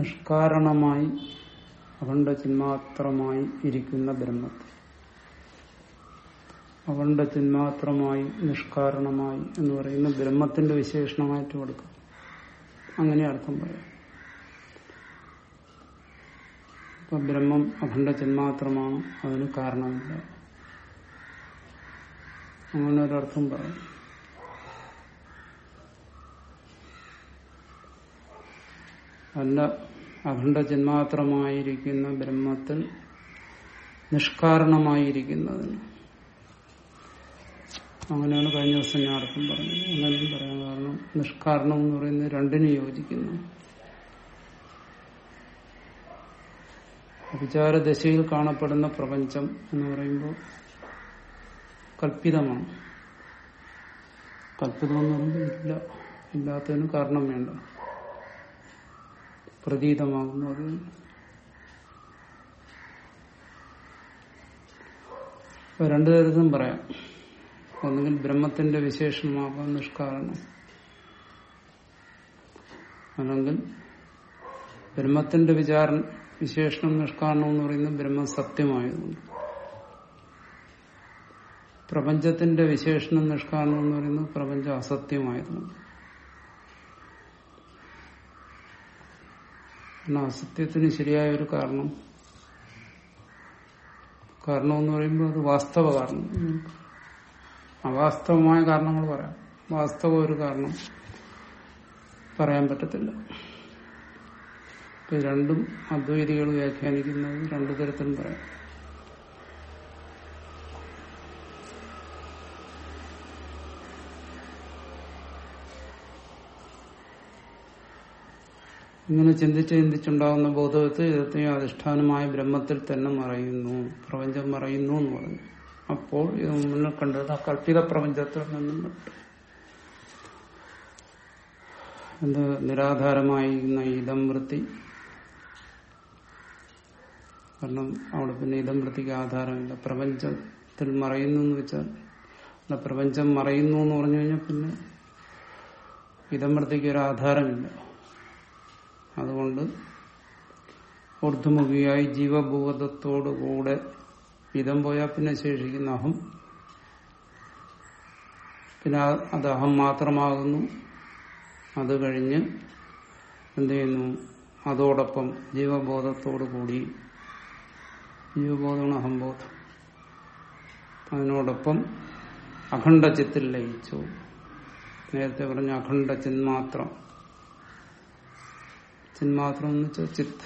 നിഷ്കാരണമായി അഖണ്ഡ ചിന്മാത്രമായി ഇരിക്കുന്ന ബ്രഹ്മത്തെ അഖണ്ഡ ചിന്മാത്രമായി നിഷ്കാരണമായി എന്ന് പറയുന്ന ബ്രഹ്മത്തിന്റെ വിശേഷണമായിട്ട് കൊടുക്കും അങ്ങനെ അർത്ഥം പറയാം ഇപ്പൊ ബ്രഹ്മം അഖണ്ഡ ചിന്മാത്രമാണ് അതിന് കാരണമില്ല അങ്ങനെ ഒരർത്ഥം പറയാം അല്ല അഖണ്ഡ ചിന്മാത്രമായിരിക്കുന്ന ബ്രഹ്മത്തിൽ നിഷ്കാരണമായിരിക്കുന്നതിന് അങ്ങനെയാണ് കഴിഞ്ഞ ദിവസം ഞാൻ അർത്ഥം പറഞ്ഞത് അങ്ങനെയും പറയാം കാരണം നിഷ്കാരണം എന്ന് പറയുന്നത് രണ്ടിനും യോജിക്കുന്നു വിചാരദശയിൽ കാണപ്പെടുന്ന പ്രപഞ്ചം എന്ന് പറയുമ്പോൾ കല്പിതമാണ് കല്പിതം എന്ന് പറയുമ്പോൾ ഇല്ല ഇല്ലാത്തതിന് കാരണം വേണ്ട പ്രതീതമാകുന്നു അത് രണ്ടു തരത്തിലും പറയാം ഒന്നുകിൽ ബ്രഹ്മത്തിന്റെ വിശേഷണമാകാം നിഷ്കാരണം അല്ലെങ്കിൽ ബ്രഹ്മത്തിന്റെ വിചാര വിശേഷണം നിഷ്കാരണം എന്ന് പറയുന്നത് ബ്രഹ്മം സത്യമായതുകൊണ്ട് പ്രപഞ്ചത്തിന്റെ വിശേഷണം നിഷ്കാരണം എന്ന് പറയുന്നത് പ്രപഞ്ചം അസത്യമായതുകൊണ്ട് കാരണം അസത്യത്തിന് ശരിയായ ഒരു കാരണം കാരണം എന്ന് പറയുമ്പോൾ അത് വാസ്തവ കാരണം അവാസ്തവമായ കാരണങ്ങൾ പറയാം വാസ്തവ ഒരു കാരണം പറയാൻ പറ്റത്തില്ല ഇപ്പൊ രണ്ടും അദ്വൈതികൾ വ്യാഖ്യാനിക്കുന്നത് രണ്ടു തരത്തിലും പറയാം ഇങ്ങനെ ചിന്തിച്ച് ചിന്തിച്ചുണ്ടാകുന്ന ബോധത്തെ ഇതത്തെയും അധിഷ്ഠാനമായ ബ്രഹ്മത്തിൽ തന്നെ മറയുന്നു പ്രപഞ്ചം മറയുന്നു എന്ന് പറഞ്ഞു അപ്പോൾ ഇത് മുന്നിൽ കണ്ടത് ആ കല്പിത പ്രപഞ്ചത്തിൽ നിന്നും വിട്ടു എന്ത് നിരാധാരമായിരുന്ന ഇതം വൃത്തി കാരണം അവിടെ പിന്നെ ഇതം വൃത്തിക്ക് ആധാരമില്ല പ്രപഞ്ചത്തിൽ മറയുന്നു എന്ന് വെച്ചാൽ അല്ല പ്രപഞ്ചം മറയുന്നു എന്ന് പറഞ്ഞു കഴിഞ്ഞാൽ പിന്നെ ഇതം വൃത്തിക്ക് ഒരു ആധാരമില്ല അതുകൊണ്ട് ഊർദ്ധമുഖിയായി ജീവഭൂതത്തോടുകൂടെ ഇതം പോയാൽ പിന്നെ ശേഷിക്കുന്ന അഹം പിന്നെ അത് അഹം മാത്രമാകുന്നു അത് കഴിഞ്ഞ് എന്ത് ചെയ്യുന്നു അതോടൊപ്പം ജീവബോധത്തോടു കൂടി ജീവബോധമാണ് അഹംബോധം അതിനോടൊപ്പം അഖണ്ഡ ചിത്തിൽ ലയിച്ചു നേരത്തെ പറഞ്ഞ അഖണ്ഡ ചിന്മാത്രം ചിന്മാത്രം എന്ന് വെച്ചാൽ ചിത്ത്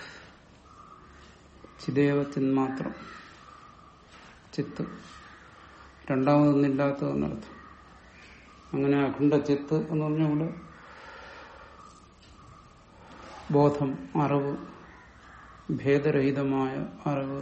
ചിദേവ ചിന്മാത്രം ചിത്ത് രണ്ടാമതൊന്നില്ലാത്തതെന്നർത്ഥം അങ്ങനെ അഖണ്ഡ ചിത്ത് എന്ന് പറഞ്ഞാൽ ഇവിടെ ബോധം അറിവ് ഭേദരഹിതമായ അറിവ്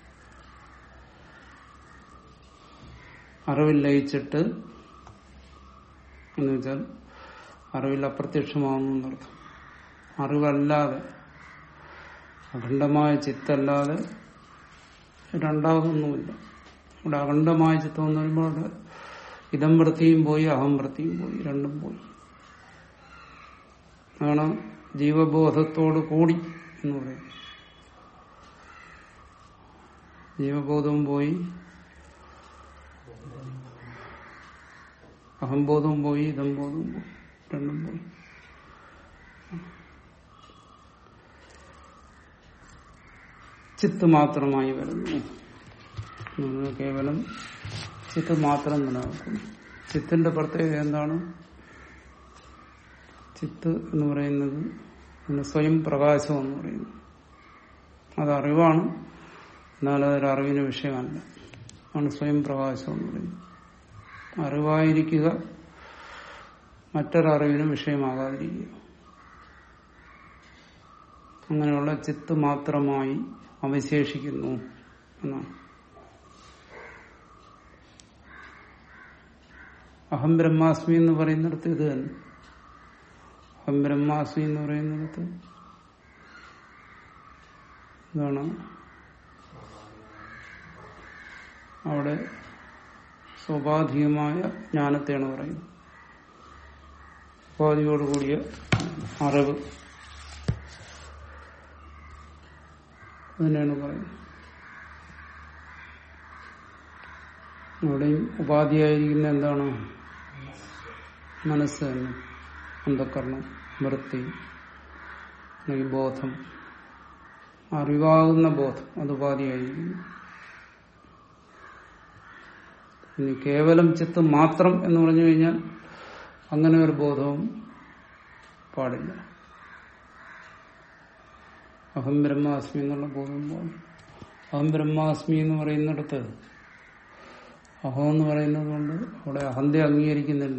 അറിവിൽ ലയിച്ചിട്ട് എന്ന് വെച്ചാൽ അറിവിൽ അപ്രത്യക്ഷമാകുന്നു എന്നർത്ഥം അറിവല്ലാതെ അഖണ്ഡമായ ചിത്തല്ലാതെ രണ്ടാമതൊന്നുമില്ല ഇവിടെ അഖണ്ഡമായ ചിത്തം എന്ന് പറയുമ്പോൾ അവിടെ ഇതം വൃത്തിയും പോയി അഹം വൃത്തിയും പോയി രണ്ടും പോയി അതാണ് ജീവബോധത്തോട് കൂടി എന്ന് പറയും ജീവബോധവും പോയി അഹംബോധവും പോയി ഇതം ബോധവും പോയി രണ്ടും പോയി ചിത്ത് മാത്രമായി വരുന്നു കേവലം ചിത്ത് മാത്രം നിലനിൽക്കുന്നു ചിത്തിന്റെ പ്രത്യേകത എന്താണ് ചിത്ത് എന്ന് പറയുന്നത് പിന്നെ സ്വയം പ്രകാശം എന്ന് പറയുന്നു അത് അറിവാണ് എന്നാൽ അതൊരു അറിവിന് വിഷയമല്ല ആണ് സ്വയം പ്രകാശം എന്ന് പറയുന്നത് അറിവായിരിക്കുക മറ്റൊരറിവിനും വിഷയമാകാതിരിക്കുക അങ്ങനെയുള്ള ചിത്ത് മാത്രമായി അവശേഷിക്കുന്നു എന്നാണ് അഹം ബ്രഹ്മാസ്മി എന്ന് പറയുന്നിടത്ത് ഇത് തന്നെ അഹം ബ്രഹ്മാസ്മി എന്ന് പറയുന്നിടത്ത് ഇതാണ് അവിടെ സ്വാഭാവികമായ ജ്ഞാനത്തെയാണ് പറയുന്നത് ഉപാധിയോടുകൂടിയ അറിവ് അതിനാണ് പറയുന്നത് അവിടെയും ഉപാധിയായിരിക്കുന്ന എന്താണ് മനസ്സ് തന്നെ അന്ധക്കരണം വൃത്തി അല്ലെങ്കിൽ ബോധം അറിവാകുന്ന ബോധം അത് ഉപാധിയായിരിക്കുന്നു ഇനി കേവലം ചിത്ത് മാത്രം എന്ന് പറഞ്ഞു കഴിഞ്ഞാൽ അങ്ങനെ ഒരു ബോധവും പാടില്ല അഹം ബ്രഹ്മാസ്മി എന്നുള്ള ബോധം പാടില്ല അഹം ബ്രഹ്മാസ്മി എന്ന് പറയുന്നിടത്ത് അഹം എന്ന് പറയുന്നത് കൊണ്ട് അവിടെ അഹന്തെ അംഗീകരിക്കുന്നില്ല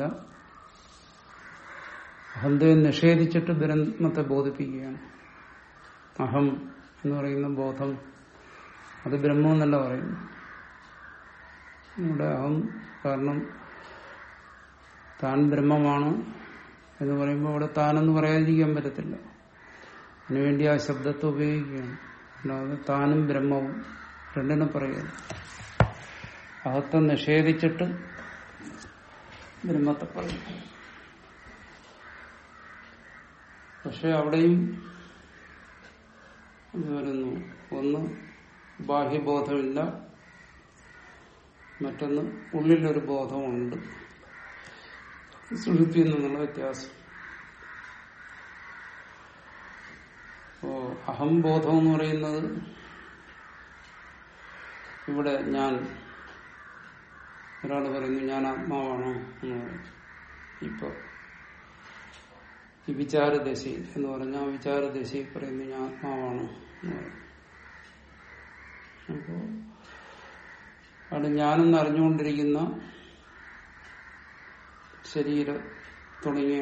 അഹന്തയെ നിഷേധിച്ചിട്ട് ബ്രഹ്മത്തെ ബോധിപ്പിക്കുകയാണ് അഹം എന്ന് പറയുന്ന ബോധം അത് ബ്രഹ്മം എന്നല്ല പറയുന്നു ഇവിടെ അഹം കാരണം താൻ ബ്രഹ്മമാണ് എന്ന് പറയുമ്പോൾ അവിടെ താനെന്ന് പറയാതിരിക്കാൻ പറ്റത്തില്ല അതിനുവേണ്ടി ആ ശബ്ദത്തെ ഉപയോഗിക്കുകയാണ് അല്ലാതെ താനും ബ്രഹ്മവും രണ്ടിനും പറയുക അഹത്തെ നിഷേധിച്ചിട്ട് ബ്രഹ്മത്തെ പറയും പക്ഷെ അവിടെയും ഇത് വരുന്നു ഒന്ന് ബാഹ്യബോധമില്ല മറ്റൊന്ന് ഉള്ളിലൊരു ബോധമുണ്ട് സുഷുപ്തി എന്നുള്ള വ്യത്യാസം അപ്പോ അഹംബോധം എന്ന് പറയുന്നത് ഇവിടെ ഞാൻ ഒരാൾ പറയുന്നു ഞാൻ ആത്മാവാണോ എന്ന് പറയും ഇപ്പൊ ഈ വിചാരദശയിൽ എന്ന് പറഞ്ഞാൽ ആ വിചാരദശയിൽ പറയുന്നു ഞാൻ ആത്മാവാണ് എന്ന് പറയും അപ്പോ അവിടെ ഞാനെന്ന് അറിഞ്ഞുകൊണ്ടിരിക്കുന്ന ശരീരം തുടങ്ങിയ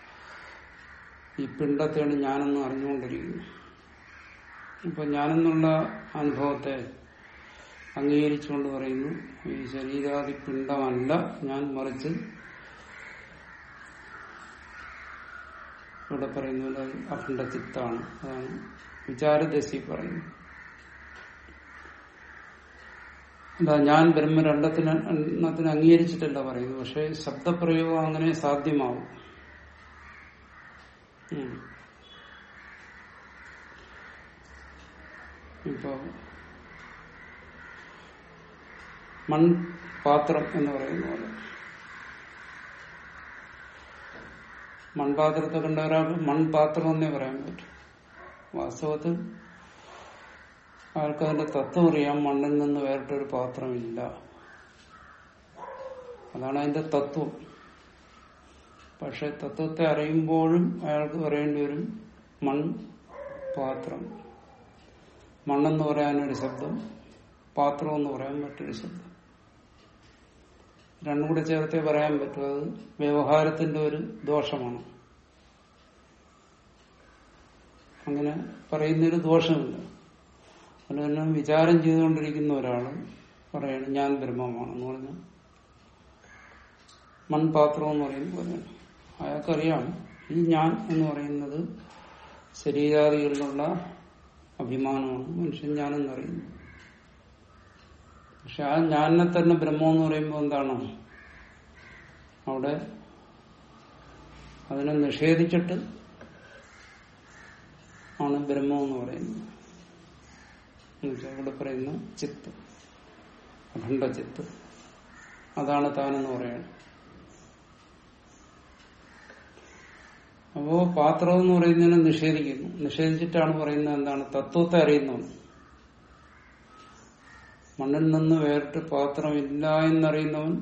ഈ പിണ്ടത്തെയാണ് ഞാനെന്ന് അറിഞ്ഞുകൊണ്ടിരിക്കുന്നത് ഇപ്പൊ ഞാനെന്നുള്ള അനുഭവത്തെ അംഗീകരിച്ചുകൊണ്ട് പറയുന്നു ഈ ശരീരാദി പിണ്ടമല്ല ഞാൻ മറിച്ച് ഇവിടെ പറയുന്നത് അഖണ്ഡ ചിത്താണ് അതാണ് വിചാരദശി പറയുന്നത് എന്താ ഞാൻ ബ്രഹ്മ രണ്ടത്തിന് എണ്ണത്തിന് അംഗീകരിച്ചിട്ടല്ല പറയുന്നത് പക്ഷെ ശബ്ദപ്രയോഗം അങ്ങനെ സാധ്യമാവും ഉം. ഇപ്പൊ മൺപാത്രം എന്ന് പറയുന്ന പോലെ മൺപാത്രത്തെ കണ്ട ഒരാൾക്ക് മൺപാത്രം എന്നേ പറയാൻ പറ്റും വാസ്തവത്തിൽ അയാൾക്ക് അതിന്റെ തത്വം അറിയാം മണ്ണിൽ നിന്ന് വേറിട്ടൊരു പാത്രമില്ല അതാണ് അതിന്റെ തത്വം പക്ഷെ തത്വത്തെ അറിയുമ്പോഴും അയാൾക്ക് പറയേണ്ടി വരും മൺ പാത്രം മണ്ണെന്ന് പറയാനൊരു ശബ്ദം പാത്രം എന്ന് പറയാൻ മറ്റൊരു ശബ്ദം രണ്ടും കൂടെ ചേർത്തേ പറയാൻ പറ്റും അത് വ്യവഹാരത്തിന്റെ ഒരു ദോഷമാണ് അങ്ങനെ പറയുന്നൊരു ദോഷമില്ല അതുതന്നെ വിചാരം ചെയ്തുകൊണ്ടിരിക്കുന്ന ഒരാള് പറയണം ഞാൻ ബ്രഹ്മമാണെന്ന് പറഞ്ഞാൽ മൺപാത്രം എന്ന് പറയുന്ന പോലെയാണ് അയാൾക്കറിയാം ഈ ഞാൻ എന്ന് പറയുന്നത് ശരീരാദികളിലുള്ള അഭിമാനമാണ് മനുഷ്യൻ ഞാനെന്നറിയുന്നു പക്ഷെ ആ ഞാനെ തന്നെ ബ്രഹ്മം എന്ന് പറയുമ്പോൾ എന്താണ് അവിടെ അതിനെ നിഷേധിച്ചിട്ട് ആണ് ബ്രഹ്മം എന്ന് പറയുന്നത് എന്നുവെച്ചാൽ ഇവിടെ പറയുന്ന ചിത്ത് അഖണ്ഡ ചിത്ത് അതാണ് താനെന്ന് പറയുന്നത് അപ്പോ പാത്രം എന്ന് പറയുന്നതിനെ നിഷേധിക്കുന്നു നിഷേധിച്ചിട്ടാണ് പറയുന്നത് എന്താണ് തത്വത്തെ അറിയുന്നവൻ മണ്ണിൽ നിന്ന് വേറിട്ട് പാത്രമില്ല എന്നറിയുന്നവൻ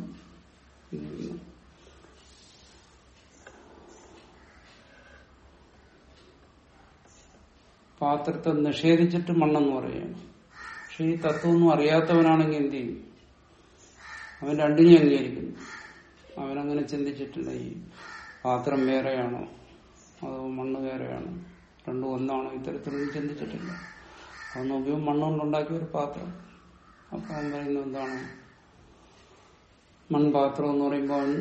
പാത്രത്തെ നിഷേധിച്ചിട്ട് മണ്ണെന്ന് പറയുകയാണ് പക്ഷെ ഈ തത്വമൊന്നും അറിയാത്തവനാണെങ്കിൽ എന്ത് ചെയ്യും അവൻ രണ്ടിനെയും അംഗീകരിക്കുന്നു അവനങ്ങനെ ചിന്തിച്ചിട്ടില്ല ഈ പാത്രം വേറെയാണോ അതോ മണ്ണ് വേറെയാണോ രണ്ടും ഒന്നാണോ ഇത്തരത്തിലൊന്നും ചിന്തിച്ചിട്ടില്ല അത് നോക്കിയപ്പോൾ മണ്ണുകൊണ്ടുണ്ടാക്കിയ ഒരു പാത്രം അപ്പൊ അവൻ പറയുന്നത് എന്താണ് മൺപാത്രം എന്ന് പറയുമ്പോൾ അവൻ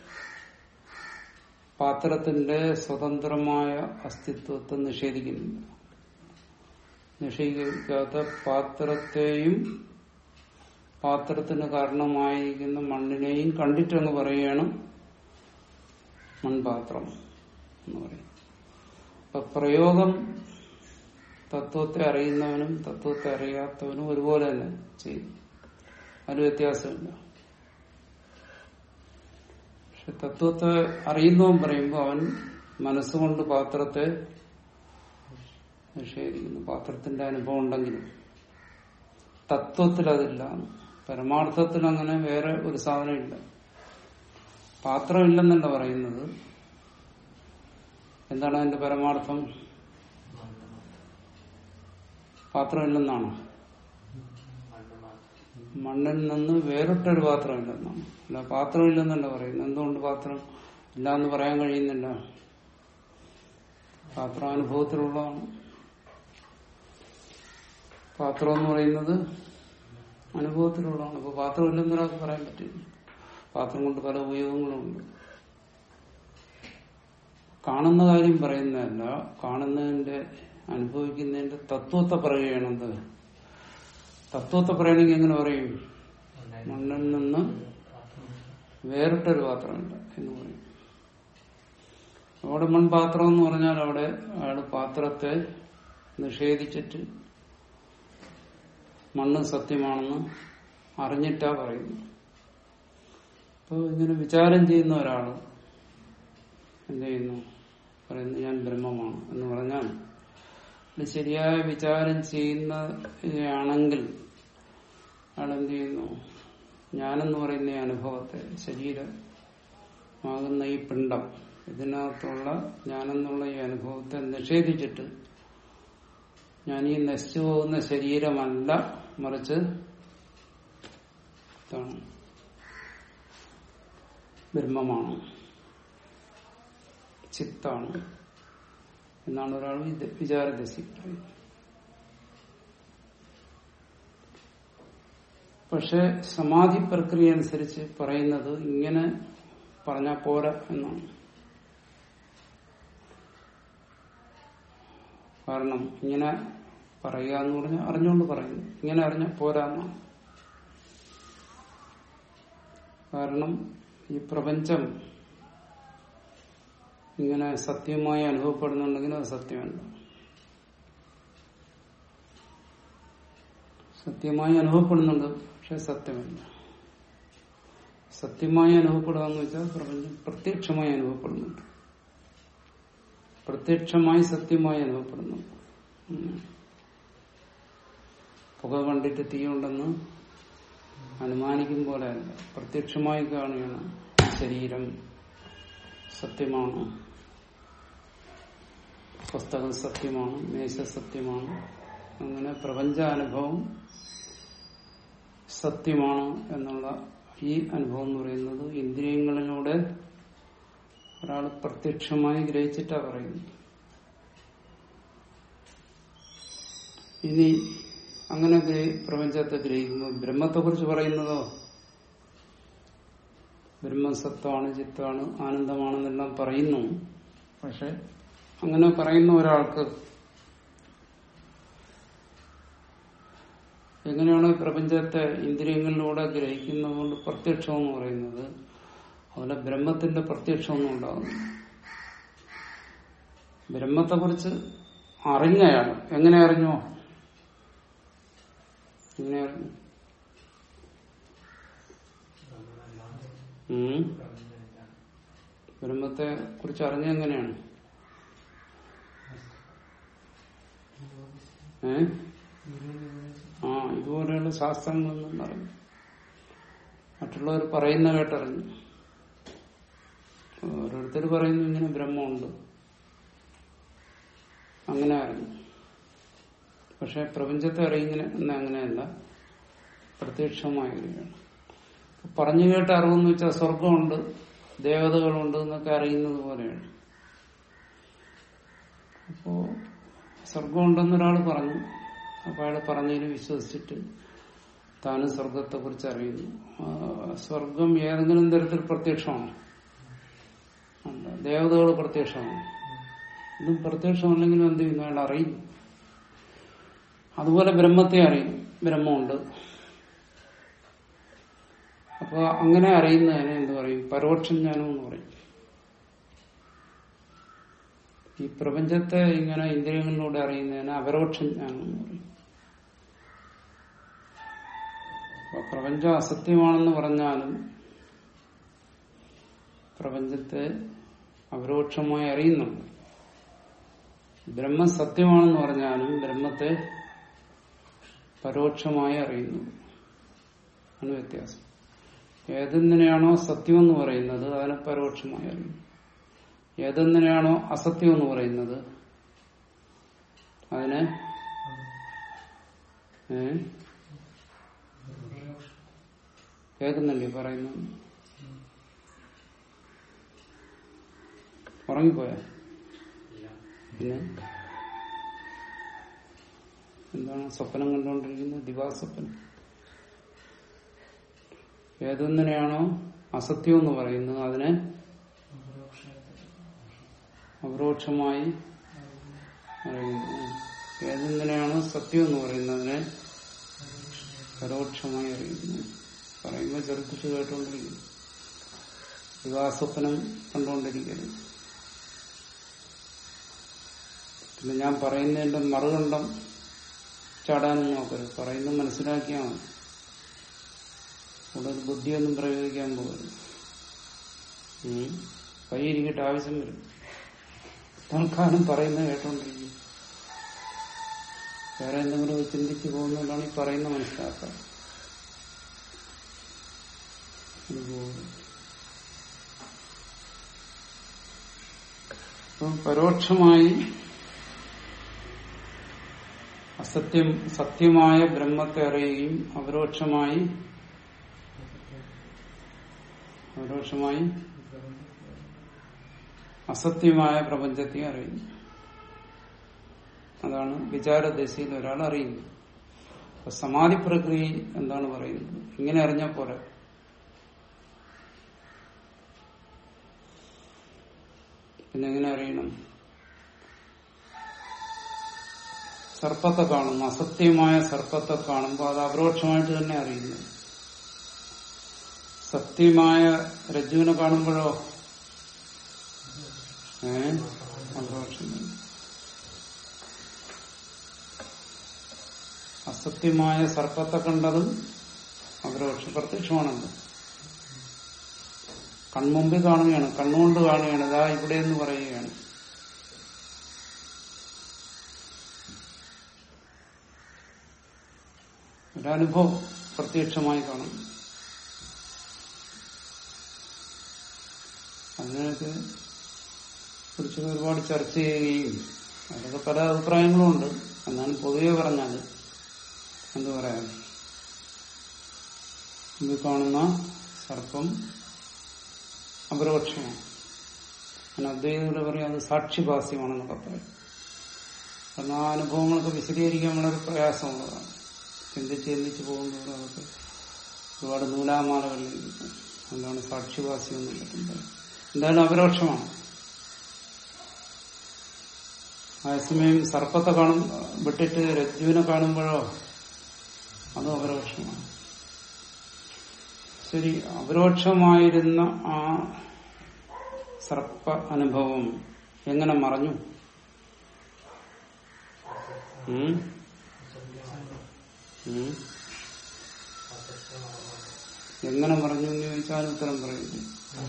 പാത്രത്തിന്റെ സ്വതന്ത്രമായ അസ്തിത്വത്തെ നിഷേധിക്കുന്നില്ല നിഷേധിക്കാത്ത പാത്രത്തെയും പാത്രത്തിന് കാരണമായിരിക്കുന്ന മണ്ണിനെയും കണ്ടിട്ടങ്ങ് പറയുകയാണ് മൺപാത്രം എന്ന് പറയും അപ്പൊ പ്രയോഗം തത്വത്തെ അറിയുന്നവനും തത്വത്തെ അറിയാത്തവനും ഒരുപോലെ തന്നെ ചെയ്യും അതിന് വ്യത്യാസമില്ല പക്ഷെ തത്വത്തെ അറിയുന്നവൻ പറയുമ്പോൾ അവൻ മനസ്സുകൊണ്ട് പാത്രത്തെ നിഷേധിക്കുന്നു പാത്രത്തിന്റെ അനുഭവം ഉണ്ടെങ്കിലും തത്വത്തിൽ അതില്ല പരമാർത്ഥത്തിൽ അങ്ങനെ വേറെ ഒരു സാധനം ഇല്ല പാത്രമില്ലെന്നല്ല പറയുന്നത് എന്താണ് അതിന്റെ പരമാർത്ഥം പാത്രമില്ലെന്നാണോ മണ്ണിൽ നിന്ന് വേറിട്ടൊരു പാത്രമില്ലെന്നാണ് അല്ല പാത്രമില്ലെന്നല്ല പറയുന്നത് എന്തുകൊണ്ട് പാത്രം ഇല്ല എന്ന് പറയാൻ കഴിയുന്നില്ല പാത്രം അനുഭവത്തിലുള്ളതാണ് പാത്രം എന്ന് പറയുന്നത് അനുഭവത്തിലുള്ളതാണ് അപ്പൊ പാത്രം ഇല്ലെന്ന് ഒരാൾക്ക് പറയാൻ പറ്റില്ല പാത്രം കൊണ്ട് പല ഉപയോഗങ്ങളുമുണ്ട് കാണുന്ന കാര്യം പറയുന്നതല്ല കാണുന്നതിന്റെ അനുഭവിക്കുന്നതിന്റെ തത്വത്തെ പറയുകയാണെന്ത് തത്വത്തെ പറയണമെങ്കിൽ എങ്ങനെ പറയും മണ്ണിൽ നിന്ന് വേറിട്ടൊരു പാത്രമില്ല എന്ന് പറയും അവിടെ മൺപാത്രം എന്ന് പറഞ്ഞാൽ അവിടെ അയാൾ പാത്രത്തെ നിഷേധിച്ചിട്ട് മണ്ണ് സത്യമാണെന്ന് അറിഞ്ഞിട്ടാ പറയുന്നു അപ്പോൾ ഇങ്ങനെ വിചാരം ചെയ്യുന്ന ഒരാൾ എന്ത് ചെയ്യുന്നു പറയുന്നു ഞാൻ ബ്രഹ്മമാണ് എന്ന് പറഞ്ഞാൽ ഇത് ശരിയായ വിചാരം ചെയ്യുന്നതാണെങ്കിൽ അയാൾ എന്ത് ചെയ്യുന്നു ഞാനെന്ന് പറയുന്ന ഈ അനുഭവത്തെ ശരീരമാകുന്ന ഈ പിണ്ടം ഇതിനകത്തുള്ള ഞാനെന്നുള്ള ഈ അനുഭവത്തെ നിഷേധിച്ചിട്ട് ഞാൻ ഈ നശിച്ചു പോകുന്ന ശരീരമല്ല മറിച്ച് ഇതാണ് ബ്രഹ്മമാണ് ചിത്താണ് എന്നാണ് ഒരാൾ വിച- വിചാരദശി പറയുന്നത് പക്ഷെ സമാധി പ്രക്രിയ അനുസരിച്ച് പറയുന്നത് ഇങ്ങനെ പറഞ്ഞാൽ പോരാ എന്നാണ് കാരണം ഇങ്ങനെ പറയുക എന്ന് പറഞ്ഞാൽ അറിഞ്ഞുകൊണ്ട് പറയുന്നു ഇങ്ങനെ അറിഞ്ഞാൽ പോരാ എന്നാണ് കാരണം ഈ പ്രപഞ്ചം ഇങ്ങനെ സത്യമായി അനുഭവപ്പെടുന്നുണ്ടെങ്കിൽ അത് സത്യമല്ല സത്യമായി അനുഭവപ്പെടുന്നുണ്ട് പക്ഷെ സത്യമല്ല സത്യമായി അനുഭവപ്പെടുക എന്ന് വെച്ചാൽ പ്രപഞ്ചം പ്രത്യക്ഷമായി അനുഭവപ്പെടുന്നുണ്ട് പ്രത്യക്ഷമായി സത്യമായി അനുഭവപ്പെടുന്നുണ്ട് ഉം. പുക കണ്ടിട്ട് തീയുണ്ടെന്ന് അനുമാനിക്കും പോലെയല്ല പ്രത്യക്ഷമായി കാണുകയാണ് ശരീരം സത്യമാണ് പുസ്തകം സത്യമാണ് മേശ സത്യമാണ് അങ്ങനെ പ്രപഞ്ചാനുഭവം സത്യമാണ് എന്നുള്ള ഈ അനുഭവം എന്ന് പറയുന്നത് ഇന്ദ്രിയങ്ങളിലൂടെ ഒരാൾ പ്രത്യക്ഷമായി ഗ്രഹിച്ചിട്ടാ പറയുന്നത് ഇനി അങ്ങനെ ഗ്രഹി- പ്രപഞ്ചത്തെ ഗ്രഹിക്കുമ്പോൾ ബ്രഹ്മത്തെ കുറിച്ച് പറയുന്നതോ ബ്രഹ്മസത്വമാണ് ചിത്താണ് ആനന്ദമാണെന്നെല്ലാം പറയുന്നു പക്ഷെ അങ്ങനെ പറയുന്ന ഒരാൾക്ക് എങ്ങനെയാണ് ഈ പ്രപഞ്ചത്തെ ഇന്ദ്രിയങ്ങളിലൂടെ ഗ്രഹിക്കുന്നതുകൊണ്ട് പ്രത്യക്ഷം എന്ന് പറയുന്നത് അതുപോലെ ബ്രഹ്മത്തിന്റെ പ്രത്യക്ഷമൊന്നും ഉണ്ടാകുന്നു ബ്രഹ്മത്തെ കുറിച്ച് അറിഞ്ഞയാൾ എങ്ങനെ അറിഞ്ഞോ എങ്ങനെ അറിഞ്ഞു ഉം. ബ്രഹ്മത്തെ കുറിച്ച് അറിഞ്ഞ എങ്ങനെയാണ് ഏ ആ ഇതുപോലെയുള്ള ശാസ്ത്രങ്ങളൊന്നും അറിഞ്ഞു മറ്റുള്ളവർ പറയുന്ന കേട്ടറിഞ്ഞു ഓരോരുത്തർ പറയുന്നു ഇങ്ങനെ ബ്രഹ്മമുണ്ട് അങ്ങനെ അറിഞ്ഞു പക്ഷെ പ്രപഞ്ചത്തെ അറിയുന്ന അങ്ങനെയല്ല പ്രത്യക്ഷമായ അറിയാണ് പറഞ്ഞു കേട്ട അറിവെന്ന് വെച്ചാൽ സ്വർഗമുണ്ട് ദേവതകളുണ്ട് എന്നൊക്കെ അറിയുന്നത് പോലെയാണ് അപ്പോ സ്വർഗമുണ്ടെന്ന് ഒരാൾ പറഞ്ഞു അപ്പൊ അയാൾ പറഞ്ഞതിന് വിശ്വസിച്ചിട്ട് താനും സ്വർഗത്തെ കുറിച്ച് അറിയുന്നു ആ, സ്വർഗം ഏതെങ്കിലും തരത്തിൽ പ്രത്യക്ഷമാണ് അല്ല ദേവതകൾ പ്രത്യക്ഷമാണ് ഇതും പ്രത്യക്ഷമല്ലെങ്കിലും എന്ത് ചെയ്യുന്നു അയാൾ അറിയുന്നു അതുപോലെ ബ്രഹ്മത്തെ അറിയും ബ്രഹ്മമുണ്ട് അപ്പൊ അങ്ങനെ അറിയുന്നതിനെ എന്ത് പറയും പരോക്ഷം ജ്ഞാനം എന്ന് പറയും ഈ പ്രപഞ്ചത്തെ ഇങ്ങനെ ഇന്ദ്രിയങ്ങളിലൂടെ അറിയുന്നതിന് അപരോക്ഷ ജ്ഞാനം എന്ന് പറയും അപ്പൊ പ്രപഞ്ചം അസത്യമാണെന്ന് പറഞ്ഞാലും പ്രപഞ്ചത്തെ അപരോക്ഷമായി അറിയുന്നുണ്ട് ബ്രഹ്മം സത്യമാണെന്ന് പറഞ്ഞാലും ബ്രഹ്മത്തെ പരോക്ഷമായി അറിയുന്നു ആണ് വ്യത്യാസം ഏതെന്തിനെയാണോ സത്യമെന്ന് പറയുന്നത് അതിനെ പരോക്ഷമായി അറിയുന്നു ഏതെന്തിനെയാണോ അസത്യം എന്ന് പറയുന്നത് അതിനെ ഏ കേൾക്കുന്നില്ലേ പറയുന്നു ഉറങ്ങിപ്പോയ പിന്നെ എന്താണ് സ്വപ്നം കണ്ടുകൊണ്ടിരിക്കുന്നത് ദിവാസ്വപ്നം ഏതൊന്നിനെയാണോ അസത്യം എന്ന് പറയുന്നത് അതിനെ അപരോക്ഷമായി അറിയുന്നു ഏതെന്തിനെയാണോ സത്യം എന്ന് പറയുന്നതിനെ പരോക്ഷമായി അറിയുന്നു പറയുമ്പോൾ ചെറുപ്പിച്ച് കേട്ടുകൊണ്ടിരിക്കുന്നു വിവാസപ്പനം കണ്ടുകൊണ്ടിരിക്കരുത് പിന്നെ ഞാൻ പറയുന്നതിന്റെ മറുകണ്ഠം ചാടാനും നോക്കരുത് പറയുന്നത് മനസ്സിലാക്കിയാൽ മതി കൂടുതൽ ബുദ്ധിയൊന്നും പ്രയോഗിക്കാൻ പോകരുത് ഉം. കൈയിരിക്കട്ടെ ആവശ്യം വരും തൽക്കാലം പറയുന്നത് കേട്ടോണ്ടിരിക്കും വേറെ എന്തെങ്കിലും ചിന്തിച്ചു പോകുന്നതുകൊണ്ടാണ് ഈ പറയുന്നത് മനസ്സിലാക്കുക അതുപോലെ. അപ്പം പരോക്ഷമായി അസത്യം സത്യമായ ബ്രഹ്മത്തെ അറിയുകയും അപരോക്ഷമായി അപരോക്ഷമായി അസത്യമായ പ്രപഞ്ചത്തെ അറിയുന്നു അതാണ് വിചാരദശയിൽ ഒരാൾ അറിയുന്നത് അപ്പൊ സമാധി പ്രക്രിയ എന്താണ് പറയുന്നത് ഇങ്ങനെ അറിഞ്ഞാൽ പോരാ പിന്നെ എങ്ങനെ അറിയണം സർപ്പത്തെ കാണുന്നു അസത്യമായ സർപ്പത്തെ കാണുമ്പോൾ അത് അപരോക്ഷമായിട്ട് തന്നെ അറിയുന്നു സത്യമായ രജ്ജുവിനെ കാണുമ്പോഴോ ഏ അപരോക്ഷം തന്നെ. അസത്യമായ സർപ്പത്തെ കണ്ടതും അപരോക്ഷ പ്രത്യക്ഷമാണല്ലോ കൺമുമ്പിൽ കാണുകയാണ് കണ്ണുകൊണ്ട് കാണുകയാണ് ഇതാ ഇവിടെ എന്ന് പറയുകയാണ് ഒരനുഭവം പ്രത്യക്ഷമായി കാണും അതിനൊക്കെ കുറിച്ച് ഒരുപാട് ചർച്ച ചെയ്യുകയും അതൊക്കെ പല അഭിപ്രായങ്ങളും ഉണ്ട് എന്നാണ് പൊതുവെ പറഞ്ഞാൽ എന്ത് പറയാൻ ഇത് കാണുന്ന സർപ്പം അപരോക്ഷമാണ് അങ്ങനെ അദ്വൈതയുടെ പറയും അത് സാക്ഷിഭാസ്യമാണെന്നൊക്കെ പറയും കാരണം ആ അനുഭവങ്ങളൊക്കെ വിശദീകരിക്കാൻ വളരെ പ്രയാസമുള്ളതാണ് ചിന്തിച്ച് ചിന്തിച്ച് പോകുന്നതോടെ അതൊക്കെ ഒരുപാട് നൂലാമാലകളിൽ എന്താണ് സാക്ഷിഭാസ്യം എന്നുള്ള എന്തായാലും അപരോക്ഷമാണ് അതേസമയം സർപ്പത്തെ കാണും വിട്ടിട്ട് രജ്ജുവിനെ കാണുമ്പോഴോ അതും അപരോക്ഷമാണ് ശരി അപരോക്ഷമായിരുന്ന ആ സർപ്പ അനുഭവം എങ്ങനെ മറഞ്ഞു ഉം? ഉം? എങ്ങനെ മറഞ്ഞു എന്ന് ചോദിച്ചാൽ ഉത്തരം പറയുന്നു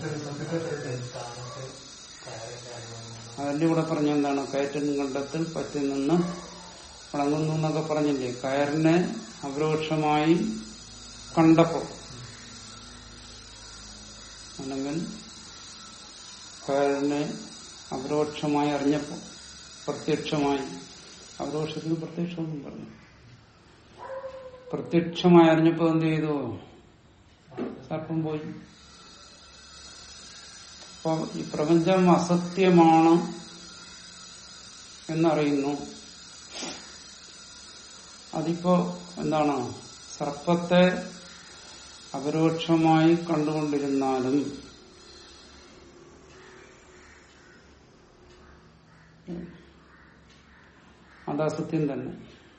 അതിന്റെ കൂടെ പറഞ്ഞ എന്താണ് കയറ്റൻ കണ്ടത്തിൽ പറ്റി നിന്ന് വണങ്ങുന്നു എന്നൊക്കെ പറഞ്ഞില്ലേ കയറിനെ അപരോക്ഷമായി കണ്ടപ്പോ അല്ലെങ്കിൽ കയറിനെ അപരോക്ഷമായി അറിഞ്ഞപ്പോ പ്രത്യക്ഷമായി അപരോക്ഷത്തിന് പ്രത്യക്ഷമെന്നും പറഞ്ഞു പ്രത്യക്ഷമായി അറിഞ്ഞപ്പോ എന്ത് ചെയ്തു സർപ്പം പോയി അപ്പൊ ഈ പ്രപഞ്ചം അസത്യമാണ് എന്നറിയുന്നു അതിപ്പോ എന്താണ് സർപ്പത്തെ അപരോക്ഷമായി കണ്ടുകൊണ്ടിരുന്നാലും അത് അസത്യം തന്നെ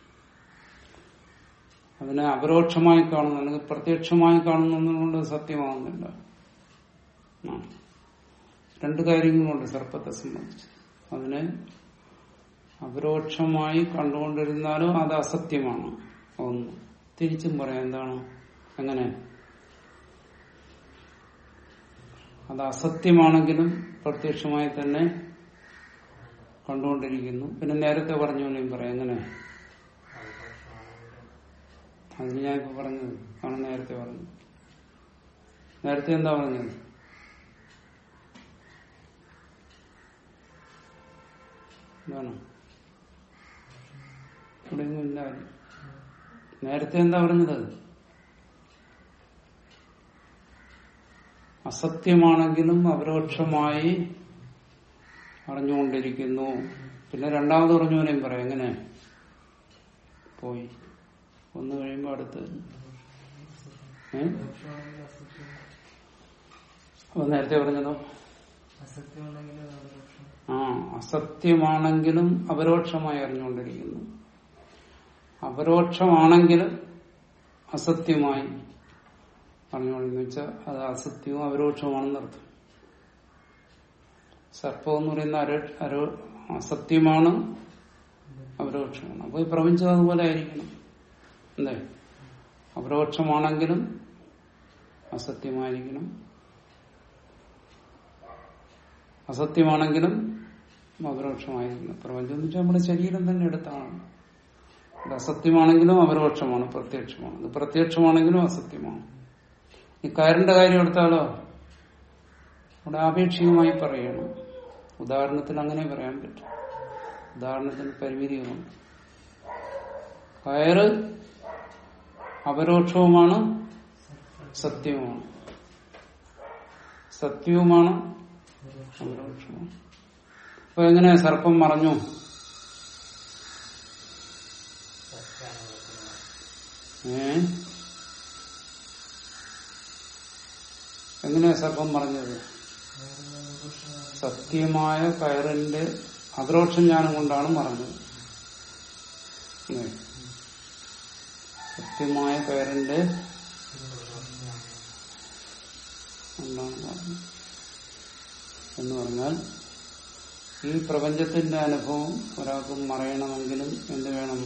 അതിനെ അപരോക്ഷമായി കാണുന്നു അല്ലെങ്കിൽ പ്രത്യക്ഷമായി കാണുന്നതുകൊണ്ട് സത്യമാകുന്നില്ല ആ. രണ്ട് കാര്യങ്ങളുണ്ട് സർപ്പത്തെ സംബന്ധിച്ച് അതിനെ അപരോക്ഷമായി കണ്ടുകൊണ്ടിരുന്നാലും അത് അസത്യമാണ് ഒന്ന് തിരിച്ചും പറയാം എന്താണ് എങ്ങനെ അത് അസത്യമാണെങ്കിലും പ്രത്യക്ഷമായി തന്നെ കണ്ടുകൊണ്ടിരിക്കുന്നു പിന്നെ നേരത്തെ പറഞ്ഞു എന്നും പറയാം എങ്ങനെ അതിന് ഞാൻ ഇപ്പൊ പറഞ്ഞത് ആണ് നേരത്തെ പറഞ്ഞത് നേരത്തെ എന്താ പറഞ്ഞത് എന്താണ് ഇവിടെ ഒന്നും ഇല്ല ആരും. നേരത്തെ എന്താ പറഞ്ഞത് അസത്യമാണെങ്കിലും അപരോക്ഷമായി അറിഞ്ഞുകൊണ്ടിരിക്കുന്നു പിന്നെ രണ്ടാമത് പറഞ്ഞവനെയും പറയാം എങ്ങനെ പോയി ഒന്ന് കഴിയുമ്പോ അടുത്ത് ഏ അപ്പൊ നേരത്തെ പറഞ്ഞതോ അസത്യമുണ്ടെങ്കിലും അപരോക്ഷം ആ അസത്യമാണെങ്കിലും അപരോക്ഷമായി അറിഞ്ഞുകൊണ്ടിരിക്കുന്നു അപരോക്ഷമാണെങ്കിലും അസത്യമായി അറിഞ്ഞുകൊണ്ടിരിക്കുന്നു വെച്ചാൽ അത് അസത്യവും അപരോക്ഷമാണെന്ന് അർത്ഥം സർപ്പം എന്ന് പറയുന്ന അരോ അരോ അസത്യമാണ് അപരോക്ഷമാണ് അപ്പൊ ഈ പ്രപഞ്ചം അതുപോലെ ആയിരിക്കണം അല്ലേ അപരോക്ഷമാണെങ്കിലും അസത്യമായിരിക്കണം അസത്യമാണെങ്കിലും അപരോക്ഷമായിരിക്കണം പ്രപഞ്ചം എന്ന് വെച്ചാൽ നമ്മുടെ ശരീരം തന്നെ എടുത്താണ് ഇത് അസത്യമാണെങ്കിലും അപരോക്ഷമാണ് പ്രത്യക്ഷമാണ് ഇത് പ്രത്യക്ഷമാണെങ്കിലും അസത്യമാണ് ഈ കയറിന്റെ കാര്യം എടുത്താലോ അവിടെ ആപേക്ഷികമായി പറയണം ഉദാഹരണത്തിന് അങ്ങനെ പറയാൻ പറ്റും ഉദാഹരണത്തിന് പരിമിതികളുണ്ട് കയറ് അപരോക്ഷവുമാണ് സത്യവുമാണ് സത്യവുമാണ് അപരോക്ഷമാണ് അപ്പൊ എങ്ങനെ സർപ്പം മറഞ്ഞു ഏ എങ്ങനെയാ സർപ്പം പറഞ്ഞത് സത്യമായ കയറിന്റെ അപരോക്ഷ ജ്ഞാനം കൊണ്ടാണ് മറഞ്ഞത് അല്ലേ? സത്യമായ കയറിന്റെ എന്താണ് പറഞ്ഞത് എന്ന് പറഞ്ഞാൽ ഈ പ്രപഞ്ചത്തിന്റെ അനുഭവം ഒരാൾക്ക് മറയണമെങ്കിലും എന്ത് വേണം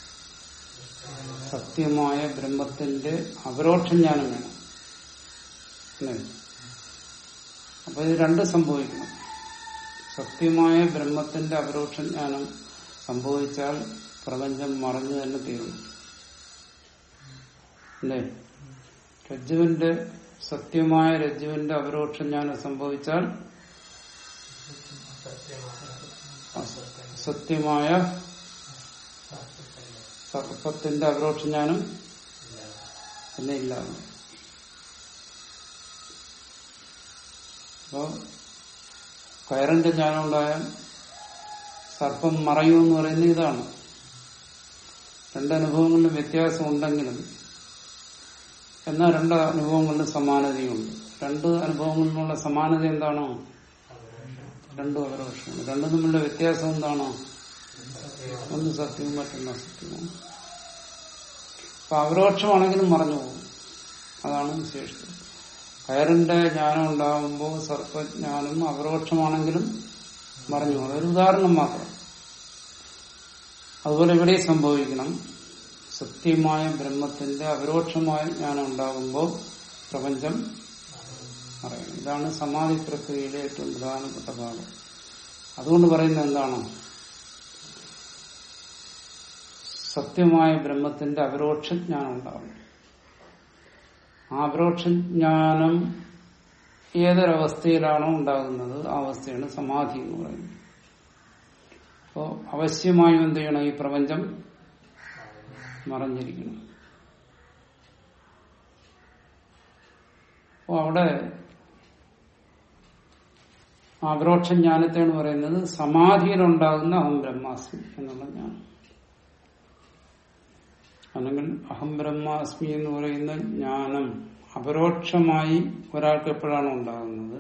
സത്യമായ ബ്രഹ്മത്തിന്റെ അപരോക്ഷ ജ്ഞാനം വേണം അല്ലേ അപ്പൊ ഇത് രണ്ടും സംഭവിക്കണം സത്യമായ ബ്രഹ്മത്തിന്റെ അപരോക്ഷ ജ്ഞാനം സംഭവിച്ചാൽ പ്രപഞ്ചം മറഞ്ഞു തന്നെ തീരുന്നു അല്ലേ രജ്ജുവിന്റെ സത്യമായ രജ്ജുവിന്റെ അപരോക്ഷ ജ്ഞാനം സംഭവിച്ചാൽ സത്യമായ സർപ്പത്തിന്റെ അപരോക്ഷ ജ്ഞാനം പിന്നെ ഇല്ലാതെ അപ്പോ കയറിന്റെ ജ്ഞാനം ഉണ്ടായാൽ സർപ്പം മറയൂ എന്ന് പറയുന്നത് ഇതാണ് രണ്ടനുഭവങ്ങളിലും വ്യത്യാസം ഉണ്ടെങ്കിലും എന്നാൽ രണ്ട് അനുഭവങ്ങളിലും സമാനതയുണ്ട് രണ്ട് അനുഭവങ്ങളിലുള്ള സമാനത എന്താണോ രണ്ടും അപരോക്ഷമാണ് രണ്ടും തമ്മിലുള്ള വ്യത്യാസം എന്താണോ ഒന്ന് സത്യവും മറ്റൊന്ന് അസത്യവും അപ്പൊ അപരോക്ഷമാണെങ്കിലും മറഞ്ഞു പോകും അതാണ് വിശേഷിച്ചത് കയറിന്റെ ജ്ഞാനം ഉണ്ടാകുമ്പോൾ സർപ്പജ്ഞാനം അപരോക്ഷമാണെങ്കിലും മറഞ്ഞു പോകും അതൊരു ഉദാഹരണം മാത്രം അതുപോലെ ഇവിടെ സംഭവിക്കണം സത്യമായ ബ്രഹ്മത്തിന്റെ അപരോക്ഷമായ ജ്ഞാനം ഉണ്ടാകുമ്പോൾ പ്രപഞ്ചം അറിയണം ഇതാണ് സമാധി പ്രക്രിയയിലെ ഏറ്റവും പ്രധാനപ്പെട്ട ഭാഗം അതുകൊണ്ട് പറയുന്നത് എന്താണ് സത്യമായ ബ്രഹ്മത്തിന്റെ അപരോക്ഷ ജ്ഞാനം ഉണ്ടാകും ആ അപരോക്ഷ ജ്ഞാനം ഏതൊരവസ്ഥയിലാണോ ഉണ്ടാകുന്നത് ആ അവസ്ഥയാണ് സമാധി എന്ന് പറയുന്നത് അപ്പോ അവശ്യമായും എന്ത് ചെയ്യണം ഈ പ്രപഞ്ചം മറഞ്ഞിരിക്കണം അപ്പോ അവിടെ അപരോക്ഷ ജ്ഞാനത്തെയാണ് പറയുന്നത് സമാധിയിലുണ്ടാകുന്ന അഹം ബ്രഹ്മാസ്മി എന്നുള്ള ജ്ഞാനം അല്ലെങ്കിൽ അഹം ബ്രഹ്മാസ്മി എന്ന് പറയുന്ന ജ്ഞാനം അപരോക്ഷമായി ഒരാൾക്ക് എപ്പോഴാണ് ഉണ്ടാകുന്നത്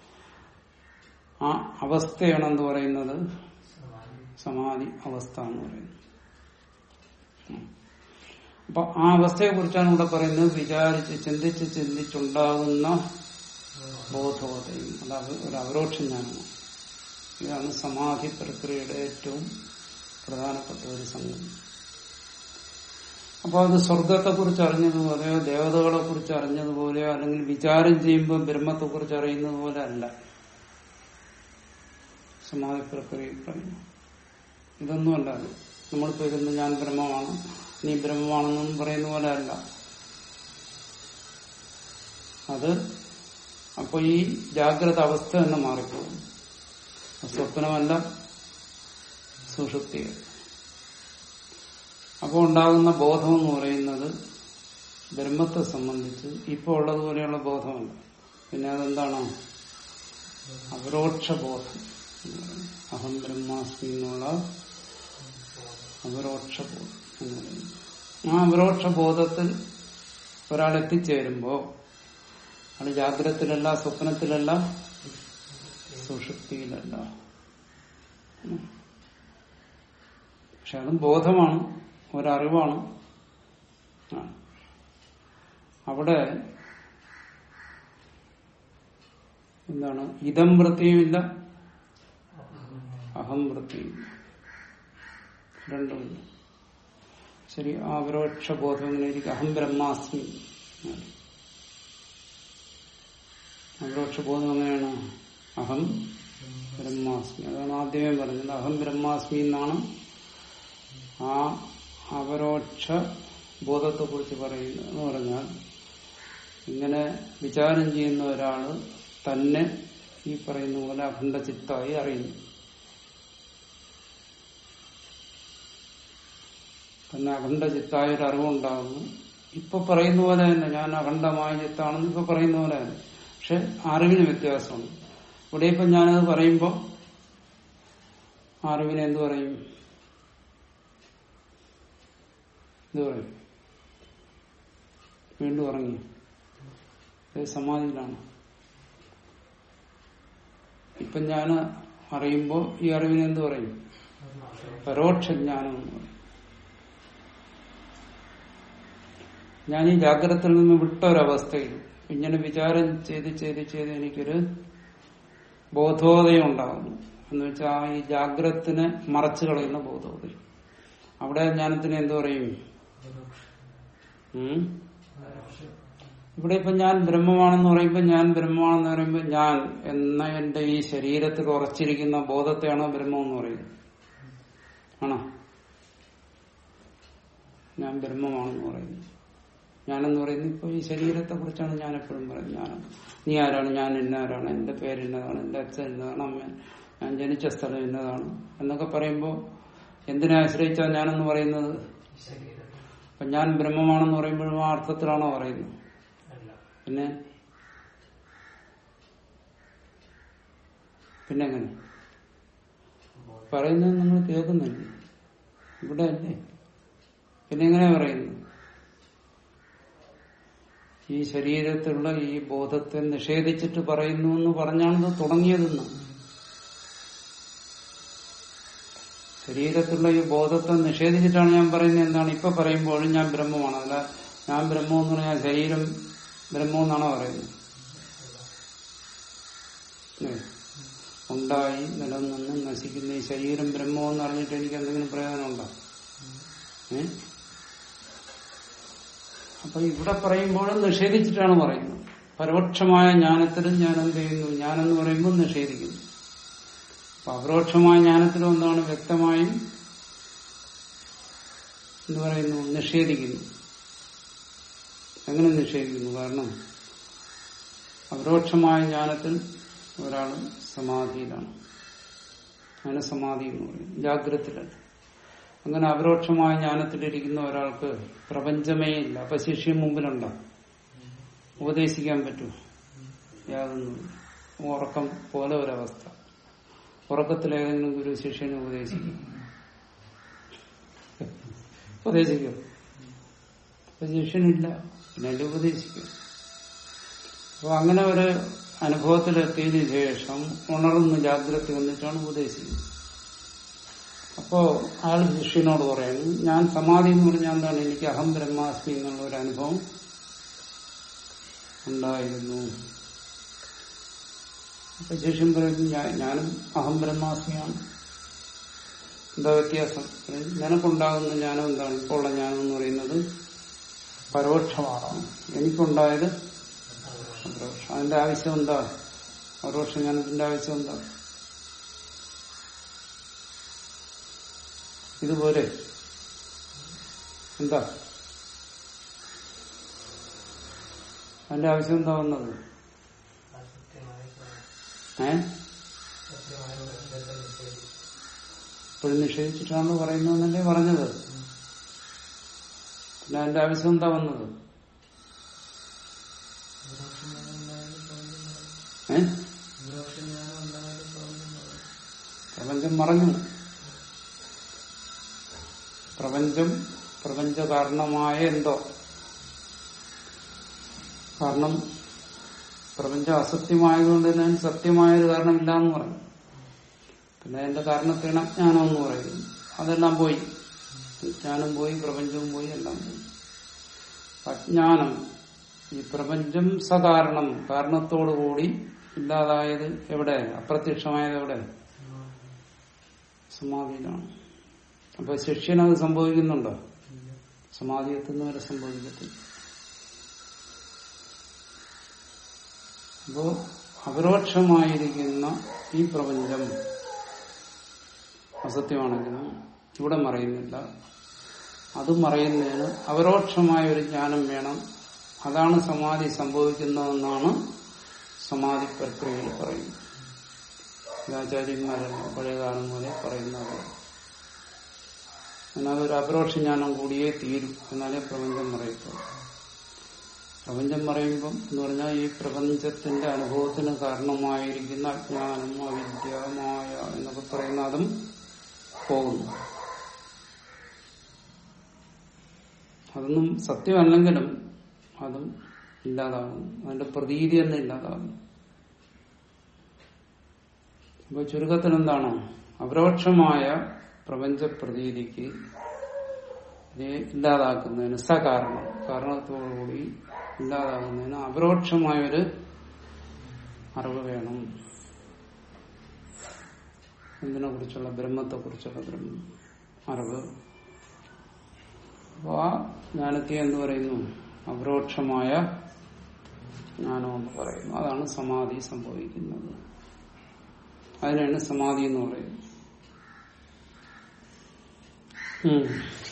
ആ അവസ്ഥയാണ് എന്ത് പറയുന്നത് സമാധി അവസ്ഥ എന്ന് പറയുന്നത് ഉം. അപ്പൊ ആ അവസ്ഥയെ കുറിച്ചാണ് ഇവിടെ പറയുന്നത് വിചാരിച്ച് ചിന്തിച്ച് ചിന്തിച്ചുണ്ടാകുന്ന ബോധോദയം അത് അവ- ഒരു അപരോക്ഷ ജ്ഞാനമാണ് ഇതാണ് സമാധി പ്രക്രിയയുടെ ഏറ്റവും പ്രധാനപ്പെട്ട ഒരു സംഗതി അപ്പൊ അത് സ്വർഗത്തെ കുറിച്ച് അറിഞ്ഞതുപോലെയോ ദേവതകളെ കുറിച്ച് അറിഞ്ഞതുപോലെയോ അല്ലെങ്കിൽ വിചാരം ചെയ്യുമ്പോൾ ബ്രഹ്മത്തെ കുറിച്ച് അറിയുന്നത് പോലെ അല്ല സമാധി പ്രക്രിയ പറയുന്നു ഇതൊന്നുമല്ല അത് നമ്മളിപ്പോ ഇരുന്ന് ഞാൻ ബ്രഹ്മമാണ് നീ ബ്രഹ്മമാണെന്നും പറയുന്ന പോലെ അല്ല അത് അപ്പൊ ഈ ജാഗ്രത അവസ്ഥ തന്നെ മാറിപ്പോകും സ്വപ്നമല്ല സുഷുപ്തികൾ അപ്പോൾ ഉണ്ടാകുന്ന ബോധം എന്ന് പറയുന്നത് ബ്രഹ്മത്തെ സംബന്ധിച്ച് ഇപ്പോൾ ഉള്ളതുപോലെയുള്ള ബോധമല്ല പിന്നെ അതെന്താണ് അപരോക്ഷ ബോധം എന്ന് പറയുന്നത്. അഹം ബ്രഹ്മാസ്മി എന്നുള്ള അപരോക്ഷ ബോധം എന്ന് പറയുന്നത് ആ അപരോക്ഷ ബോധത്തിൽ ഒരാൾ എത്തിച്ചേരുമ്പോ അത് ജാഗ്രതത്തിലല്ല സ്വപ്നത്തിലല്ല സുഷുപ്തിയിലല്ല ഉം. പക്ഷെ അതും ബോധമാണ് ഒരറിവാണ് ആ. അവിടെ എന്താണ് ഇതം വൃത്തിയുമില്ല അഹം വൃത്തിയും രണ്ടുമില്ല ശരി ആ അപരോക്ഷ ബോധം എങ്ങനെ ഇരിക്കും അഹം ബ്രഹ്മാസ്മി അപരോക്ഷ ബോധം എങ്ങനെയാണ് അഹം ബ്രഹ്മാസ്മി അതാണ് ആദ്യമേ പറഞ്ഞത് അഹം ബ്രഹ്മാസ്മി എന്നാണ് ആ അപരോക്ഷ ബോധത്തെ കുറിച്ച് പറയുന്നത് എന്ന് പറഞ്ഞാൽ ഇങ്ങനെ വിചാരം ചെയ്യുന്ന ഒരാള് തന്നെ ഈ പറയുന്ന പോലെ അഖണ്ഡ ചിത്തായി അറിയുന്നു തന്നെ അഖണ്ഡ ചിത്തായ ഒരു അറിവുണ്ടാകുന്നു ഇപ്പൊ പറയുന്ന പോലെ തന്നെ ഞാൻ അഖണ്ഡമായ ചിത്താണെന്ന് ഇപ്പൊ പറയുന്ന പോലെ തന്നെ പക്ഷെ അറിവിന് വ്യത്യാസമുണ്ട് ഇവിടെ ഇപ്പൊ ഞാനത് പറയുമ്പോ ആ അറിവിനെ എന്ത് പറയും എന്ത് പറയും വീണ്ടും ഉറങ്ങി ഇത് സമാധിയിലാണ് ഇപ്പൊ ഞാൻ അറിയുമ്പോ ഈ അറിവിനെ എന്ത് പറയും പരോക്ഷ ജ്ഞാനം എന്ന് പറയും ഞാൻ ഈ ജാഗ്രതയിൽ നിന്ന് വിട്ട ഒരവസ്ഥയിൽ ഇങ്ങനെ വിചാരം ചെയ്ത് ചെയ്ത് ചെയ്ത് എനിക്കൊരു ബോധോദയം ഉണ്ടാകുന്നു എന്ന് വെച്ചാൽ ആ ഈ ജാഗ്രതത്തിനെ മറച്ചു കളയുന്ന ബോധോദയം അവിടെ ജ്ഞാനത്തിന് എന്തു പറയും ഉം? ഇവിടെ ഇപ്പൊ ഞാൻ ബ്രഹ്മമാണെന്ന് പറയുമ്പോൾ ഞാൻ ബ്രഹ്മമാണെന്ന് പറയുമ്പോൾ ഞാൻ എന്ന എന്റെ ഈ ശരീരത്തിൽ ഉറച്ചിരിക്കുന്ന ബോധത്തെയാണോ ബ്രഹ്മം എന്ന് പറയുന്നത് ആണോ ഞാൻ ബ്രഹ്മമാണെന്ന് പറയുന്നു ഞാനെന്ന് പറയുന്നത് ഇപ്പൊ ഈ ശരീരത്തെ കുറിച്ചാണ് ഞാൻ എപ്പോഴും പറയുന്നത് ഞാൻ നീ ആരാണ് ഞാൻ ഇന്നാരാണ് എന്റെ പേര് ഇന്നതാണ് എന്റെ അച്ഛൻ ഇന്നതാണ് അമ്മ ഞാൻ ജനിച്ച സ്ഥലം ഇന്നതാണ് എന്നൊക്കെ പറയുമ്പോൾ എന്തിനെ ആശ്രയിച്ചാണ് ഞാനെന്ന് പറയുന്നത് ശരീരം അപ്പൊ ഞാൻ ബ്രഹ്മമാണെന്ന് പറയുമ്പോഴും ആ അർത്ഥത്തിലാണോ പറയുന്നത് അല്ല പിന്നെ പിന്നെ എങ്ങനെ പറയുന്നത് നമ്മൾ കേൾക്കുന്നില്ല ഇവിടെ അല്ലേ പിന്നെ എങ്ങനെ പറയുന്നു ഈ ശരീരത്തിലുള്ള ഈ ബോധത്തെ നിഷേധിച്ചിട്ട് പറയുന്നു എന്ന് പറഞ്ഞാണ് ഇത് തുടങ്ങിയതെന്ന് ശരീരത്തിലുള്ള ഈ ബോധത്തെ നിഷേധിച്ചിട്ടാണ് ഞാൻ പറയുന്നത് എന്താണ് ഇപ്പൊ പറയുമ്പോഴും ഞാൻ ബ്രഹ്മമാണ് അല്ല ഞാൻ ബ്രഹ്മം എന്ന് പറഞ്ഞാൽ ശരീരം ബ്രഹ്മം എന്നാണോ പറയുന്നത് ഏ. ഉണ്ടായി നിലനിന്ന് നശിക്കുന്ന ഈ ശരീരം ബ്രഹ്മം എന്ന് അറിഞ്ഞിട്ട് എനിക്ക് എന്തെങ്കിലും പ്രയോജനമുണ്ടോ ഏ അപ്പൊ ഇവിടെ പറയുമ്പോഴും നിഷേധിച്ചിട്ടാണ് പറയുന്നത് പരോക്ഷമായ ജ്ഞാനത്തിലും ഞാൻ എന്ത് ചെയ്യുന്നു ഞാനെന്ന് പറയുമ്പോൾ നിഷേധിക്കുന്നു അപ്പൊ അപരോക്ഷമായ ജ്ഞാനത്തിലും എന്താണ് വ്യക്തമായും എന്ത് പറയുന്നു നിഷേധിക്കുന്നു എങ്ങനെ നിഷേധിക്കുന്നു കാരണം അപരോക്ഷമായ ജ്ഞാനത്തിൽ ഒരാൾ സമാധിയിലാണ് അങ്ങനെ സമാധി എന്ന് പറയും ജാഗ്രതത്തിലല്ല അങ്ങനെ അപരോക്ഷമായ ജ്ഞാനത്തിലിരിക്കുന്ന ഒരാൾക്ക് പ്രപഞ്ചമേ ഇല്ല അപ്പൊ ശിഷ്യം മുമ്പിലുണ്ടോ ഉപദേശിക്കാൻ പറ്റുമോ യാതൊന്നും ഉറക്കം പോലെ ഒരവസ്ഥ ഉറക്കത്തിൽ ഏതെങ്കിലും ഗുരു ശിഷ്യനെ ഉപദേശിക്കും ഉപദേശിക്കും അപ്പൊ ശിഷ്യനില്ല പിന്നെ അല്ലേ ഉപദേശിക്കും അപ്പൊ അങ്ങനെ ഒരു അനുഭവത്തിലെത്തിയതിനു ശേഷം ഉണർന്ന് ജാഗ്രത വന്നിട്ടാണ് ഉപദേശിക്കുന്നത് അപ്പോ അയാൾ ശിഷ്യനോട് പറയുന്നു ഞാൻ സമാധി എന്ന് പറഞ്ഞാൽ എന്താണ് എനിക്ക് അഹം ബ്രഹ്മാസ്മി എന്നുള്ള ഒരു അനുഭവം ഉണ്ടായിരുന്നു അപ്പൊ ശേഷം പറയുന്നു ഞാൻ- ഞാനും അഹം ബ്രഹ്മാസ്മിയാണ് എന്താ വ്യത്യാസം നിനക്കുണ്ടാകുന്ന ജ്ഞാനം എന്താണ് ഇപ്പോൾ ഉള്ള ജ്ഞാനം എന്ന് പറയുന്നത് പരോക്ഷമാണ് എനിക്കുണ്ടായത് അപരോക്ഷം അതിന്റെ ആവശ്യം എന്താ പരോക്ഷ ജ്ഞാനത്തിന്റെ ആവശ്യം എന്താ ഇതുപോലെ എന്താ അതിന്റെ ആവശ്യം എന്താ വന്നത് അസത്യമായ ഏ സത്യമായ ബന്ധത്തെ നിഷേധിച്ചു ഇപ്പോഴും നിഷേധിച്ചിട്ടാണ് പറയുന്നതെന്നല്ലേ പറഞ്ഞത് പിന്നെ അതിന്റെ ആവശ്യം എന്താ വന്നത് വിരോക്ഷം ഞാൻ ഉണ്ടായാലും പ്രപഞ്ചം മറയും. ഏ വിരോക്ഷം ഞാൻ ഉണ്ടായാലും പ്രപഞ്ചം മറയും. പ്രപഞ്ചം മറഞ്ഞു പ്രപഞ്ചം പ്രപഞ്ച കാരണമായ എന്തോ കാരണം പ്രപഞ്ചം അസത്യമായതുകൊണ്ട് തന്നെ അതിന് സത്യമായൊരു കാരണമില്ല എന്ന് പറഞ്ഞു പിന്നെ അതിന്റെ കാരണത്തിന് അജ്ഞാനം എന്ന് പറയുന്നു അതെല്ലാം പോയി വിജ്ഞാനം പോയി പ്രപഞ്ചവും പോയി എല്ലാം പോയി അജ്ഞാനം ഈ പ്രപഞ്ചം സകാരണം കാരണത്തോടുകൂടി ഇല്ലാതായത് എവിടെ അപ്രത്യക്ഷമായത് എവിടെ സമാധിയിലാണ് അപ്പൊ ശിഷ്യനത് സംഭവിക്കുന്നുണ്ടോ സമാധി എത്തുന്നവരെ സംഭവിക്കത്തില്ല അപ്പോ അപരോക്ഷമായിരിക്കുന്ന ഈ പ്രപഞ്ചം അസത്യമാണെങ്കിലും ഇവിടെ മറയുന്നില്ല അത് മറയുന്നതിന് അപരോക്ഷമായ ഒരു ജ്ഞാനം വേണം അതാണ് സമാധി സംഭവിക്കുന്നതെന്നാണ് സമാധി പ്രക്രിയയിൽ പറയുന്നത് ഇത് ആചാര്യന്മാരെല്ലാം പഴയകാലം പോലെ പറയുന്നത് എന്നാൽ ഒരു അപരോക്ഷ ജ്ഞാനം കൂടിയേ തീരും എന്നാലേ പ്രപഞ്ചം മറയത്തുള്ളൂ പ്രപഞ്ചം പറയുമ്പം എന്ന് പറഞ്ഞാൽ ഈ പ്രപഞ്ചത്തിന്റെ അനുഭവത്തിന് കാരണമായിരിക്കുന്ന അജ്ഞാനം അവിദ്യ മായ എന്നൊക്കെ പറയുന്ന അതും പോകുന്നു അതൊന്നും സത്യമല്ലെങ്കിലും അതും ഇല്ലാതാകുന്നു അതിന്റെ പ്രതീതി തന്നെ ഇല്ലാതാകുന്നു അപ്പൊ ചുരുക്കത്തിൽ എന്താണ് അപരോക്ഷമായ പ്രപഞ്ച പ്രതീതിക്ക് ഇതിനെ ഇല്ലാതാക്കുന്നതിന് സകാരണം കാരണത്തോടുകൂടി ഇല്ലാതാകുന്നതിന് അപരോക്ഷമായൊരു അറിവ് വേണം എന്തിനെ കുറിച്ചുള്ള ബ്രഹ്മത്തെ കുറിച്ചുള്ള ബ്രഹ്മ അറിവ് അപ്പൊ ആ ജ്ഞാനത്തെ എന്ന് പറയുന്നു അപരോക്ഷമായ ജ്ഞാനം എന്ന് പറയുന്നു അതാണ് സമാധി സംഭവിക്കുന്നത് അതിനാണ് സമാധി എന്ന് പറയുന്നത് ഉം